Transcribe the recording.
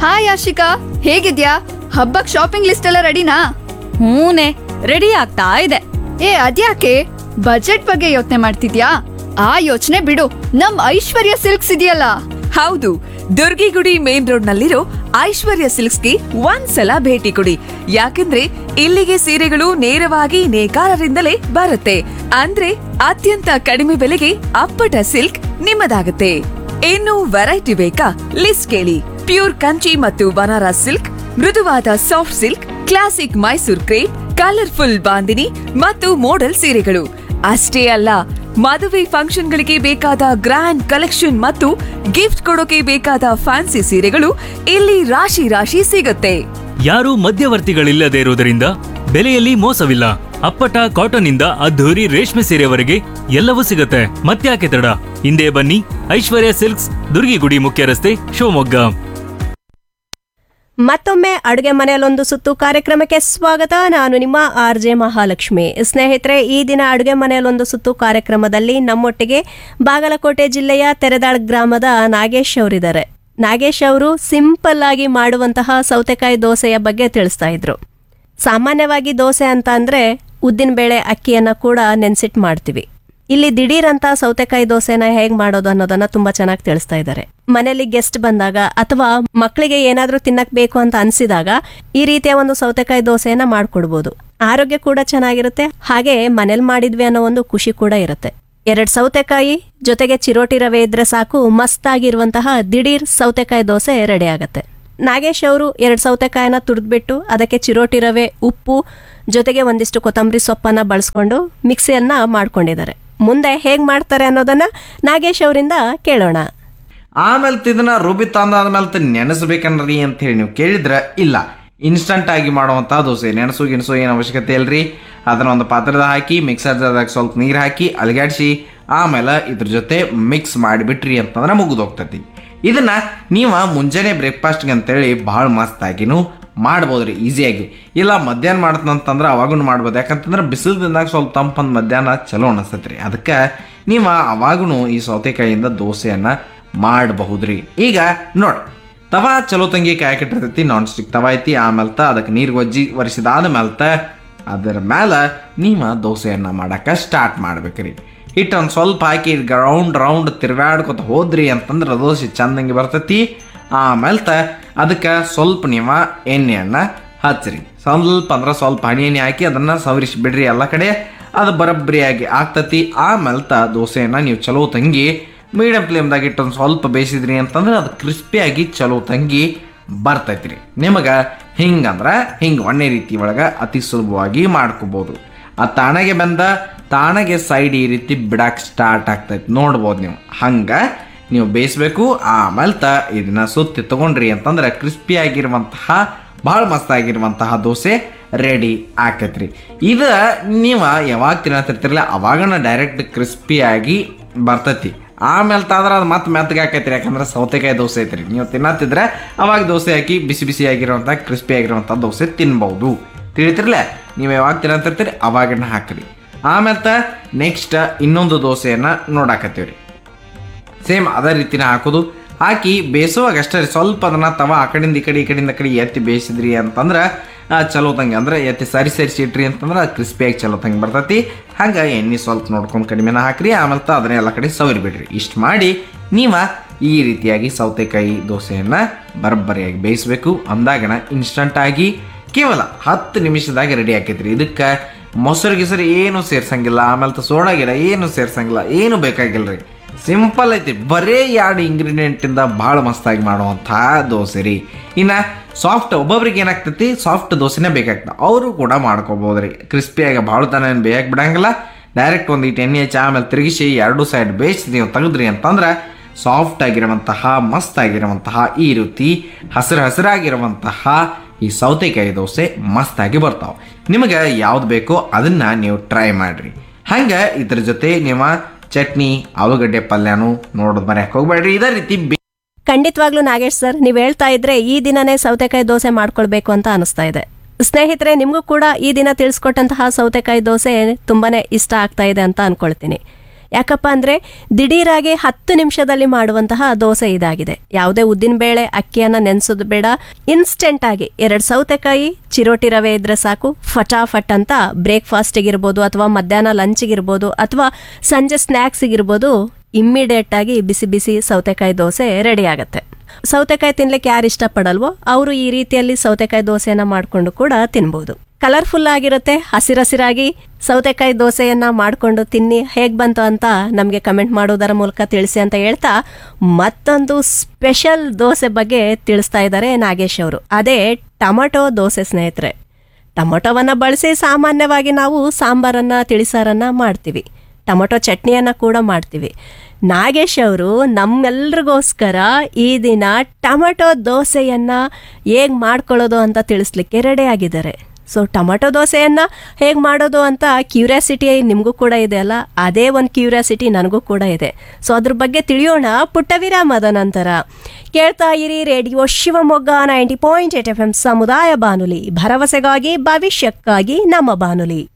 hi Ashika ಹೇಗಿದ್ಯಾ ಹಬ್ಬಕ್ shopping list ಎಲ್ಲ ರೆಡಿನಾ ಹೂನೆ ರೆಡಿ ಆಗ್ತಾ ಇದೆ ಏ ಅದ್ಯಾಕೆ ಬಜೆಟ್ ಬಗ್ಗೆ ಯೋಚನೆ ಮಾಡ್ತಿದ್ಯಾ ಆ ಯೋಚನೆ ಬಿಡು ನಮ್ ಐಶ್ವರ್ಯ ಸಿಲ್ಕ್ಸ್ ಇದೆಯಲ್ಲ ಹೌದು ದುರ್ಗಿಗುಡಿ ಮೇನ್ ರೋಡ್ ನಲ್ಲಿರೋ ಐಶ್ವರ್ಯ ಸಿಲ್ಕ್ಸ್ಗೆ ಒಂದ್ಸಲ ಭೇಟಿ ಕೊಡಿ ಯಾಕಂದ್ರೆ ಇಲ್ಲಿಗೆ ಸೀರೆಗಳು ನೇರವಾಗಿ ನೇಕಾರರಿಂದಲೇ ಬರುತ್ತೆ ಅಂದ್ರೆ ಅತ್ಯಂತ ಕಡಿಮೆ ಬೆಲೆಗೆ ಅಪ್ಪಟ ಸಿಲ್ಕ್ ನಿಮ್ಮದಾಗುತ್ತೆ ಇನ್ನು ವೆರೈಟಿ ಬೇಕಾ ಲಿಸ್ಟ್ ಕೇಳಿ ಪ್ಯೂರ್ ಕಂಚಿ ಮತ್ತು ಬನಾರಸ್ ಸಿಲ್ಕ್ ಮೃದುವಾದ soft silk classic Mysore crepe colourful bandhani ಮತ್ತು ಮೋಡಲ್ ಸೀರೆಗಳು ಅಷ್ಟೇ ಅಲ್ಲ ಮದುವೆ ಫಂಕ್ಷನ್ಗಳಿಗೆ ಬೇಕಾದ ಗ್ರ್ಯಾಂಡ್ ಕಲೆಕ್ಷನ್ ಮತ್ತು ಗಿಫ್ಟ್ ಕೊಡೋಕೆ ಬೇಕಾದ ಫ್ಯಾನ್ಸಿ ಸೀರೆಗಳು ಇಲ್ಲಿ ರಾಶಿ ರಾಶಿ ಸಿಗುತ್ತೆ ಯಾರೂ ಮಧ್ಯವರ್ತಿಗಳಿಲ್ಲದೆ ಇರುವುದರಿಂದ ಬೆಲೆಯಲ್ಲಿ ಮೋಸವಿಲ್ಲ ಅಪ್ಪಟ ಕಾಟನ್ ಇಂದ ಅದ್ಧೂರಿ ರೇಷ್ಮೆ ಸೀರೆವರೆಗೆ ಎಲ್ಲವೂ ಸಿಗುತ್ತೆ ಮತ್ತ್ಯಾಕೆ ತಡ ಹಿಂದೆ ಬನ್ನಿ ಐಶ್ವರ್ಯ ಸಿಲ್ಕ್ಸ್ ದುರ್ಗಿಗುಡಿ ಮುಖ್ಯ ರಸ್ತೆ ಶಿವಮೊಗ್ಗ ಮತ್ತೊಮ್ಮೆ ಅಡುಗೆ ಮನೆಯಲ್ಲೊಂದು ಸುತ್ತು ಕಾರ್ಯಕ್ರಮಕ್ಕೆ ಸ್ವಾಗತ ನಾನು ನಿಮ್ಮ ಆರ್ ಜೆ ಮಹಾಲಕ್ಷ್ಮಿ ಸ್ನೇಹಿತರೆ ಈ ದಿನ ಅಡುಗೆ ಮನೆಯಲ್ಲೊಂದು ಸುತ್ತು ಕಾರ್ಯಕ್ರಮದಲ್ಲಿ ನಮ್ಮೊಟ್ಟಿಗೆ ಬಾಗಲಕೋಟೆ ಜಿಲ್ಲೆಯ ತೆರೆದಾಳ್ ಗ್ರಾಮದ ನಾಗೇಶ್ ಅವರಿದ್ದಾರೆ ನಾಗೇಶ್ ಅವರು ಸಿಂಪಲ್ ಆಗಿ ಮಾಡುವಂತಹ ಸೌತೆಕಾಯಿ ದೋಸೆಯ ಬಗ್ಗೆ ತಿಳಿಸ್ತಾ ಇದ್ರು ಸಾಮಾನ್ಯವಾಗಿ ದೋಸೆ ಅಂತ ಅಂದ್ರೆ ಉದ್ದಿನಬೇಳೆ ಅಕ್ಕಿಯನ್ನ ಕೂಡ ನೆನ್ಸಿಟ್ ಮಾಡ್ತೀವಿ ಇಲ್ಲಿ ದಿಢೀರ್ ಅಂತ ಸೌತೆಕಾಯಿ ದೋಸೆನ ಹೇಗ್ ಮಾಡೋದು ಅನ್ನೋದನ್ನ ತುಂಬಾ ಚೆನ್ನಾಗಿ ತಿಳಿಸ್ತಾ ಇದ್ದಾರೆ ಮನೇಲಿ ಗೆಸ್ಟ್ ಬಂದಾಗ ಅಥವಾ ಮಕ್ಕಳಿಗೆ ಏನಾದ್ರೂ ತಿನ್ನಕ್ ಬೇಕು ಅಂತ ಅನ್ಸಿದಾಗ ಈ ರೀತಿಯ ಒಂದು ಸೌತೆಕಾಯಿ ದೋಸೆಯನ್ನ ಮಾಡ್ಕೊಡ್ಬೋದು ಆರೋಗ್ಯ ಕೂಡ ಚೆನ್ನಾಗಿರುತ್ತೆ ಹಾಗೆ ಮನೇಲಿ ಮಾಡಿದ್ವಿ ಅನ್ನೋ ಒಂದು ಖುಷಿ ಕೂಡ ಇರುತ್ತೆ ಎರಡ್ ಸೌತೆಕಾಯಿ ಜೊತೆಗೆ ಚಿರೋಟಿ ರವೆ ಇದ್ರೆ ಸಾಕು ಮಸ್ತಾಗಿರುವಂತಹ ದಿಢೀರ್ ಸೌತೆಕಾಯಿ ದೋಸೆ ರೆಡಿ ಆಗತ್ತೆ ನಾಗೇಶ್ ಅವರು ಎರಡ್ ಸೌತೆಕಾಯಿನ ತುರಿದ್ಬಿಟ್ಟು ಅದಕ್ಕೆ ಚಿರೋಟಿ ರವೆ ಉಪ್ಪು ಜೊತೆಗೆ ಒಂದಿಷ್ಟು ಕೊತ್ತಂಬರಿ ಸೊಪ್ಪನ್ನ ಬಳಸ್ಕೊಂಡು ಮಿಕ್ಸಿಯನ್ನ ಮಾಡ್ಕೊಂಡಿದ್ದಾರೆ ಮುಂದೆ ಹೇಗ್ ಮಾಡ್ತಾರೆ ಅನ್ನೋದನ್ನ ನಾಗೇಶ್ ಅವರಿಂದ ಕೇಳೋಣ ಆಮೇಲೆ ಇದನ್ನ ರುಬಿ ತಂದಾದ್ಮೇಲೆ ನೆನೆಸ್ಬೇಕನ್ರಿ ಅಂತ ಹೇಳಿ ನೀವು ಕೇಳಿದ್ರೆ ಇಲ್ಲ ಇನ್ಸ್ಟಂಟ್ ಆಗಿ ಮಾಡುವಂಥ ದೋಸೆ ನೆನೆಸು ಗಿಣಸು ಏನು ಅವಶ್ಯಕತೆ ಇಲ್ರಿ ಅದನ್ನ ಒಂದು ಪಾತ್ರದ ಹಾಕಿ ಮಿಕ್ಸರ್ ಜಾರ್ದಾಗ ಸ್ವಲ್ಪ ನೀರು ಹಾಕಿ ಅಲಗಾಡಿಸಿ ಆಮೇಲೆ ಇದ್ರ ಜೊತೆ ಮಿಕ್ಸ್ ಮಾಡಿಬಿಟ್ರಿ ಅಂತಂದ್ರೆ ಮುಗಿದು ಹೋಗ್ತೈತಿ ಇದನ್ನ ನೀವು ಮುಂಜಾನೆ ಬ್ರೇಕ್ಫಾಸ್ಟ್ಗೆ ಅಂತೇಳಿ ಭಾಳ ಮಸ್ತಾಗಿನೂ ಮಾಡ್ಬೋದ್ರಿ ಈಸಿಯಾಗಿ ಇಲ್ಲ ಮಧ್ಯಾಹ್ನ ಮಾಡ್ತಂತಂದ್ರೆ ಅವಾಗೂ ಮಾಡ್ಬೋದು ಯಾಕಂತಂದ್ರೆ ಬಿಸಿಲು ದಿನದಾಗ ಸ್ವಲ್ಪ ತಂಪಂದು ಮಧ್ಯಾಹ್ನ ಚಲೋ ಅನಿಸ್ತೈತೆ ರೀ ಅದಕ್ಕೆ ನೀವು ಅವಾಗೂ ಈ ಸೌತೆಕಾಯಿಯಿಂದ ದೋಸೆಯನ್ನು ಮಾಡಬಹುದ್ರಿ ಈಗ ನೋಡಿ ತವಾ ಚಲೋ ತಂಗಿ ಕಾಯಕಿಟ್ಟಿರ್ತೈತಿ ನಾನ್ ಸ್ಟಿಕ್ ತವಾ ಐತಿ ಆಮೇಲೆ ತ ಅದಕ್ಕೆ ನೀರು ಗೊಜ್ಜಿ ಒರೆಸಿದಾದ ಮೇಲೆ ಅದರ ಮೇಲೆ ನೀವು ದೋಸೆಯನ್ನು ಮಾಡಕ್ಕೆ ಸ್ಟಾರ್ಟ್ ಮಾಡ್ಬೇಕ್ರಿ ಹಿಟ್ಟು ಒಂದು ಸ್ವಲ್ಪ ಹಾಕಿ ರೌಂಡ್ ರೌಂಡ್ ತಿರ್ಗಾಡ್ಕೊತ ಹೋದ್ರಿ ಅಂತಂದ್ರೆ ದೋಸೆ ಚಂದಂಗೆ ಬರ್ತೈತಿ ಆಮೇಲೆ ತ ಅದಕ್ಕೆ ಸ್ವಲ್ಪ ನೀವು ಎಣ್ಣೆಯನ್ನು ಹಚ್ಚ್ರಿ ಸ್ವಲ್ಪ ಅಂದ್ರೆ ಸ್ವಲ್ಪ ಹನಿ ಎಣ್ಣೆ ಹಾಕಿ ಅದನ್ನು ಸವರಿಸಿ ಬಿಡ್ರಿ ಎಲ್ಲ ಕಡೆ ಅದು ಬರಬ್ಬರಿಯಾಗಿ ಆಗ್ತತಿ ಆಮೇಲೆ ತ ದೋಸೆಯನ್ನು ನೀವು ಚಲೋ ತಂಗಿ ಮೀಡಿಯಂ ಫ್ಲೇಮ್ದಾಗ ಇಟ್ಟು ಒಂದು ಸ್ವಲ್ಪ ಬೇಯಿಸಿದ್ರಿ ಅಂತಂದ್ರೆ ಅದು ಕ್ರಿಸ್ಪಿಯಾಗಿ ಚಲೋ ತಂಗಿ ಬರ್ತೈತ್ರಿ ನಿಮಗೆ ಹಿಂಗಂದ್ರೆ ಹಿಂಗೆ ಒಣ್ಣೆ ರೀತಿ ಒಳಗೆ ಅತಿ ಸುಲಭವಾಗಿ ಮಾಡ್ಕೋಬೋದು ಆ ತಾಣಗೆ ಬಂದ ತಾಣಗೆ ಸೈಡ್ ಈ ರೀತಿ ಬಿಡಕ್ಕೆ ಸ್ಟಾರ್ಟ್ ಆಗ್ತೈತಿ ನೋಡ್ಬೋದು ನೀವು ಹಂಗೆ ನೀವು ಬೇಯಿಸ್ಬೇಕು ಆಮೇಲೆ ತ ಇದನ್ನ ಸುತ್ತಿ ತಗೊಂಡ್ರಿ ಅಂತಂದ್ರೆ ಕ್ರಿಸ್ಪಿ ಆಗಿರುವಂತಹ ಭಾಳ ಮಸ್ತ್ ಆಗಿರುವಂತಹ ದೋಸೆ ರೆಡಿ ಆಕೈತ್ರಿ ಇದು ನೀವು ಯಾವಾಗ ತಿನ್ನತ್ತಿರ್ತಿರಲ್ಲ ಅವಾಗನ ಡೈರೆಕ್ಟ್ ಕ್ರಿಸ್ಪಿಯಾಗಿ ಬರ್ತೈತಿ ಆಮೇಲೆ ತಾದ್ರೆ ಅದು ಮತ್ತೆ ಮೆತ್ತಗೆ ಆಕೈತ್ರಿ ಯಾಕಂದ್ರೆ ಸೌತೆಕಾಯಿ ದೋಸೆ ಐತ್ರಿ ನೀವು ತಿನ್ನತ್ತಿದ್ರೆ ಅವಾಗ ದೋಸೆ ಹಾಕಿ ಬಿಸಿ ಬಿಸಿ ಆಗಿರುವಂಥ ಕ್ರಿಸ್ಪಿ ಆಗಿರುವಂಥ ದೋಸೆ ತಿನ್ಬಹುದು ತಿಳಿತಿರ್ಲ ನೀವು ಯಾವಾಗ ತಿನ್ನತ್ತಿರ್ತೀರಿ ಅವಾಗನ್ನ ಹಾಕ್ರಿ ಆಮೇಲೆ ನೆಕ್ಸ್ಟ್ ಇನ್ನೊಂದು ದೋಸೆಯನ್ನು ನೋಡಾಕತ್ತೀವ್ರಿ ಸೇಮ್ ಅದೇ ರೀತಿನ ಹಾಕೋದು ಹಾಕಿ ಬೇಯಿಸುವಾಗ ಅಷ್ಟೇ ರೀ ಸ್ವಲ್ಪ ಅದನ್ನ ತವ ಆ ಕಡೆಯಿಂದ ಈ ಕಡೆ ಈ ಕಡೆಯಿಂದ ಆ ಕಡೆ ಎತ್ತಿ ಬೇಯಿಸಿದ್ರಿ ಅಂತಂದ್ರೆ ಆ, ಚಲೋ ತಂಗೆ ಅಂದ್ರೆ ಎತ್ತಿ ಸರಿ ಸರಿಸಿ ಇಟ್ರಿ ಅಂತಂದ್ರೆ ಅದು ಕ್ರಿಸ್ಪಿಯಾಗಿ ಚಲೋ ತಂಗೆ ಬರ್ತೈತಿ ಹಂಗೆ ಎಣ್ಣೆ ಸ್ವಲ್ಪ ನೋಡ್ಕೊಂಡು ಕಡಿಮೆನ ಹಾಕ್ರಿ ಆಮೇಲೆ ತ ಅದನ್ನ ಎಲ್ಲ ಕಡೆ ಸವರಿ ಬಿಡ್ರಿ ಇಷ್ಟು ಮಾಡಿ ನೀವು ಈ ರೀತಿಯಾಗಿ ಸೌತೆಕಾಯಿ ದೋಸೆಯನ್ನು ಬರಬ್ಬರಿಯಾಗಿ ಬೇಯಿಸಬೇಕು ಅಂದಾಗಣ ಇನ್ಸ್ಟಂಟ್ ಆಗಿ ಕೇವಲ ಹತ್ತು ನಿಮಿಷದಾಗ ರೆಡಿ ಆಕೈತ್ರಿ ಇದಕ್ಕೆ ಮೊಸರು ಗಿಸರು ಏನು ಸೇರ್ಸಂಗಿಲ್ಲ ಆಮೇಲೆ ತ ಸೋಡಾ ಗಿಡ ಏನು ಸೇರ್ಸಂಗಿಲ್ಲ ಏನು ಬೇಕಾಗಿಲ್ಲ ರೀ ಸಿಂಪಲ್ ಐತಿ ಬರೇ ಎರಡು ಇಂಗ್ರೀಡಿಯೆಂಟಿಂದ ಭಾಳ ಮಸ್ತಾಗಿ ಮಾಡುವಂಥ ದೋಸೆ ರೀ ಇನ್ನು ಸಾಫ್ಟ್ ಒಬ್ಬೊಬ್ರಿಗೆ ಏನಾಗ್ತೈತಿ ಸಾಫ್ಟ್ ದೋಸೆನೇ ಬೇಕಾಗ್ತದೆ ಅವರು ಕೂಡ ಮಾಡ್ಕೋಬೋದು ರೀ ಕ್ರಿಸ್ಪಿಯಾಗಿ ಭಾಳ ತನ ಏನು ಬೇಯಕ್ಕೆ ಬಿಡಂಗಿಲ್ಲ ಡೈರೆಕ್ಟ್ ಒಂದು ಇಟ್ಟು ಎಣ್ಣೆ ಹಚ್ಚಿ ಆಮೇಲೆ ತಿರುಗಿಸಿ ಎರಡು ಸೈಡ್ ಬೇಯಿಸಿ ನೀವು ತೆಗೆದ್ರಿ ಅಂತಂದ್ರೆ ಸಾಫ್ಟ್ ಆಗಿರುವಂತಹ ಮಸ್ತ್ ಆಗಿರುವಂತಹ ಈ ರೀತಿ ಹಸಿರು ಹಸಿರಾಗಿರುವಂತಹ ಈ ಸೌತೆಕಾಯಿ ದೋಸೆ ಮಸ್ತಾಗಿ ಬರ್ತಾವೆ ನಿಮಗೆ ಯಾವ್ದು ಬೇಕೋ ಅದನ್ನ ನೀವು ಟ್ರೈ ಮಾಡ್ರಿ ಹಂಗೆ ಇದ್ರ ಜೊತೆ ನೀವು ಚಟ್ನಿ ಆಲೂಗಡ್ಡೆ ಪಲ್ಯನೂ ನೋಡೋದು ಮರ್ಯಾಕೆ ಹೋಗ್ಬೇಡ್ರಿ ಇದೇ ರೀತಿ ಬೇ- ಖಂಡಿತವಾಗ್ಲೂ ನಾಗೇಶ್ ಸರ್ ನೀವು ಹೇಳ್ತಾ ಇದ್ರೆ ಈ ದಿನನೇ ಸೌತೆಕಾಯಿ ದೋಸೆ ಮಾಡ್ಕೊಳ್ಬೇಕು ಅಂತ ಅನಿಸ್ತಾ ಇದೆ ಸ್ನೇಹಿತರೆ ನಿಮಗೂ ಕೂಡ ಈ ದಿನ ತಿಳಿಸ್ಕೊಟ್ಟಂತಹ ಸೌತೆಕಾಯಿ ದೋಸೆ ತುಂಬಾನೇ ಇಷ್ಟ ಆಗ್ತಾ ಇದೆ ಅಂತ ಅನ್ಕೊಳ್ತೀನಿ ಯಾಕಪ್ಪ ಅಂದರೆ ದಿಢೀರಾಗಿ ಹತ್ತು ನಿಮಿಷದಲ್ಲಿ ಮಾಡುವಂತಹ ದೋಸೆ ಇದಾಗಿದೆ ಯಾವುದೇ ಉದ್ದಿನಬೇಳೆ ಅಕ್ಕಿಯನ್ನು ನೆನೆಸೋದು ಬೇಡ ಇನ್ಸ್ಟೆಂಟ್ ಆಗಿ ಎರಡು ಸೌತೆಕಾಯಿ ಚಿರೋಟಿ ರವೆ ಇದ್ರೆ ಸಾಕು ಫಟಾಫಟ್ ಅಂತ ಬ್ರೇಕ್ಫಾಸ್ಟಿಗಿರ್ಬೋದು ಅಥವಾ ಮಧ್ಯಾಹ್ನ ಲಂಚಿಗಿರ್ಬೋದು ಅಥವಾ ಸಂಜೆ ಸ್ನ್ಯಾಕ್ಸಿಗಿರ್ಬೋದು ಇಮ್ಮಿಡಿಯೇಟ್ ಆಗಿ ಬಿಸಿ ಬಿಸಿ ಸೌತೆಕಾಯಿ ದೋಸೆ ರೆಡಿ ಆಗುತ್ತೆ ಸೌತೆಕಾಯಿ ತಿನ್ಲಿಕ್ಕೆ ಯಾರು ಇಷ್ಟಪಡಲ್ವೋ ಅವರು ಈ ರೀತಿಯಲ್ಲಿ ಸೌತೆಕಾಯಿ ದೋಸೆಯನ್ನ ಮಾಡಿಕೊಂಡು ಕೂಡ ತಿನ್ಬೋದು ಕಲರ್ಫುಲ್ ಆಗಿರುತ್ತೆ ಹಸಿರಸಿರಾಗಿ ಸೌತೆಕಾಯಿ ದೋಸೆಯನ್ನ ಮಾಡಿಕೊಂಡು ತಿನ್ನಿ ಹೇಗೆ ಬಂತು ಅಂತ ನಮಗೆ ಕಮೆಂಟ್ ಮಾಡೋದರ ಮೂಲಕ ತಿಳಿಸಿ ಅಂತ ಹೇಳ್ತಾ ಮತ್ತೊಂದು ಸ್ಪೆಷಲ್ ದೋಸೆ ಬಗ್ಗೆ ತಿಳಿಸ್ತಾ ಇದ್ದಾರೆ ನಾಗೇಶ್ ಅವರು ಅದೇ ಟೊಮಟೊ ದೋಸೆ ಸ್ನೇಹಿತರೆ ಟೊಮೊಟೊವನ್ನು ಬಳಸಿ ಸಾಮಾನ್ಯವಾಗಿ ನಾವು ಸಾಂಬಾರನ್ನು ತಿಳಿಸಾರನ್ನು ಮಾಡ್ತೀವಿ ಟೊಮೊಟೊ ಚಟ್ನಿಯನ್ನು ಕೂಡ ಮಾಡ್ತೀವಿ ನಾಗೇಶ್ ಅವರು ನಮ್ಮೆಲ್ರಿಗೋಸ್ಕರ ಈ ದಿನ ಟೊಮೊಟೊ ದೋಸೆಯನ್ನು ಹೇಗೆ ಮಾಡ್ಕೊಳ್ಳೋದು ಅಂತ ತಿಳಿಸ್ಲಿಕ್ಕೆ ರೆಡಿ ಆಗಿದ್ದಾರೆ ಸೊ ಟೊಮೊಟೊ ದೋಸೆಯನ್ನು ಹೇಗೆ ಮಾಡೋದು ಅಂತ ಕ್ಯೂರಿಯಾಸಿಟಿ ನಿಮಗೂ ಕೂಡ ಇದೆ ಅಲ್ಲ ಅದೇ ಒಂದು ಕ್ಯೂರಿಯಾಸಿಟಿ ನನಗೂ ಕೂಡ ಇದೆ ಸೊ ಅದ್ರ ಬಗ್ಗೆ ತಿಳಿಯೋಣ ಪುಟ್ಟ ವಿರಾಮದ ನಂತರ ಕೇಳ್ತಾ ಇರಿ radio Shivamogga ninety point eight F M ಸಮುದಾಯ ಬಾನುಲಿ ಭರವಸೆಗಾಗಿ ಭವಿಷ್ಯಕ್ಕಾಗಿ ನಮ್ಮ ಬಾನುಲಿ